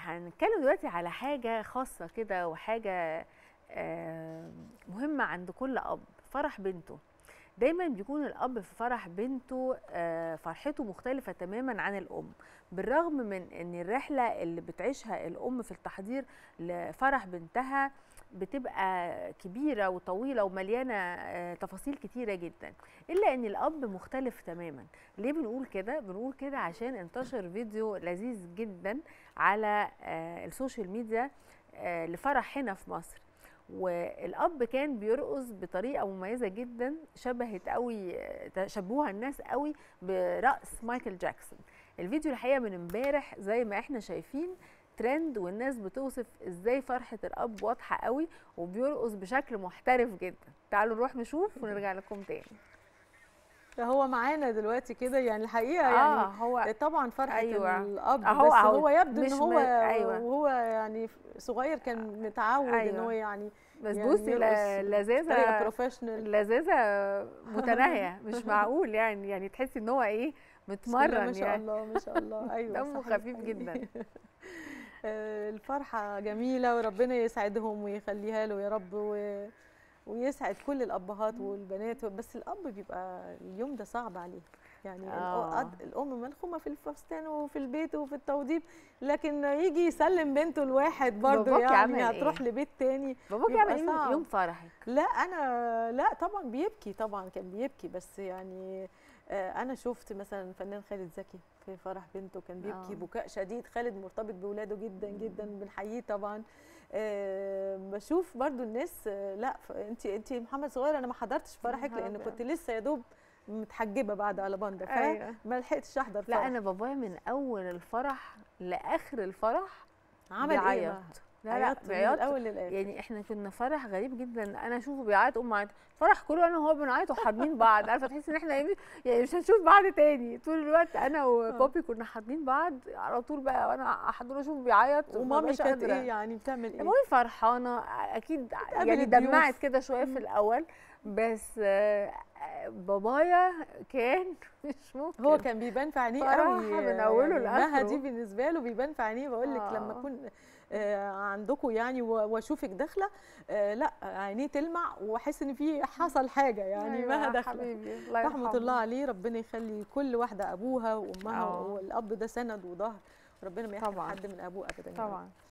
هنتكلم دلوقتي على حاجة خاصة كده وحاجة آه، مهمة عند كل أب فرح بنته دايما بيكون الأب في فرح بنته آه، فرحته مختلفة تماما عن الأم بالرغم من أن الرحلة اللي بتعيشها الأم في التحضير لفرح بنتها بتبقى كبيرة وطويلة ومليانة آه، تفاصيل كتيرة جدا إلا أن الأب مختلف تماما ليه بنقول كده؟ بنقول كده عشان انتشر فيديو لذيذ جدا على آه، السوشيال ميديا آه، لفرح هنا في مصر والاب كان بيرقص بطريقه مميزه جدا شبهت قوي شبوها الناس قوي برقص مايكل جاكسون الفيديو الحقيقه من امبارح زي ما احنا شايفين ترند والناس بتوصف ازاي فرحه الاب واضحه قوي وبيرقص بشكل محترف جدا تعالوا نروح نشوف ونرجع لكم تاني هو معانا دلوقتي كده يعني الحقيقه اه يعني هو طبعا فرحه أيوة. الاب أهو- بس أهو. هو يبدو مش ان هو م- أيوة. وهو يعني صغير كان متعود ان أيوة. هو يعني بس يعني بصي يرقص لا- بطريقه لذاذه بروفيشنال لذاذه متناهيه مش معقول يعني يعني تحسي ان هو ايه متمرن ما شاء يعني الله ما شاء الله ايوه دمه صحيح. خفيف جدا. آه، الفرحه جميله وربنا يسعدهم ويخليها له يا رب و... ويسعد كل الابهات والبنات بس الاب بيبقى اليوم ده صعب عليه يعني آه. الأ- الام ملخومه في الفستان وفي البيت وفي التوضيب لكن يجي يسلم بنته لواحد برضه باباكي عمل يعني إيه؟ هتروح لبيت تاني باباكي بيبقى عمل ايه صعب. يوم فرحك لا انا لا طبعا بيبكي طبعا كان بيبكي بس يعني آه، انا شفت مثلا فنان خالد زكي في فرح بنته كان بيبكي آه. بكاء شديد خالد مرتبط بولاده جدا جدا بنحييه طبعا آه، بشوف برضو الناس آه، لا انت انت محمد صغير انا ما حضرتش فرحك نهار لان أبيض. كنت لسه يا دوب متحجبه بعد الباندا أيوة. فما لحقتش احضر لا فرح. انا بابايا من اول الفرح لاخر الفرح عمل ايه بيعيط بقى؟ لا لا عيط من بيعيط الاول للاخر يعني احنا كنا فرح غريب جدا انا اشوفه بيعيط ام عيط فرح كله انا وهو بنعيط وحاضنين بعض عارفه تحسي ان احنا إيه، يعني مش هنشوف بعض تاني طول الوقت انا وبابي كنا حاضنين بعض على طول بقى وانا احضنه اشوفه بيعيط ومامي ومبقاش كانت قادرة. ايه يعني بتعمل ايه؟ مامي فرحانه اكيد بتقابل يعني الضيوف. دمعت كده شويه في الاول بس آه، آه، بابايا كان مش ممكن هو كان بيبان في عينيه فرحة قوي من أوله يعني مها لآخره. دي بالنسبه له بيبان في عينيه بقول لك لما آه. اكون آه، عندكم يعني و- واشوفك داخله آه، لا عينيه تلمع واحس ان في حصل حاجه يعني أيوة مها يا داخله حبيبي الله رحمه يرحمه. الله عليه ربنا يخلي كل واحده ابوها وامها آه. والاب ده سند وظهر ربنا ما يحرم طبعاً. حد من ابوه ابدا يا رب. طبعا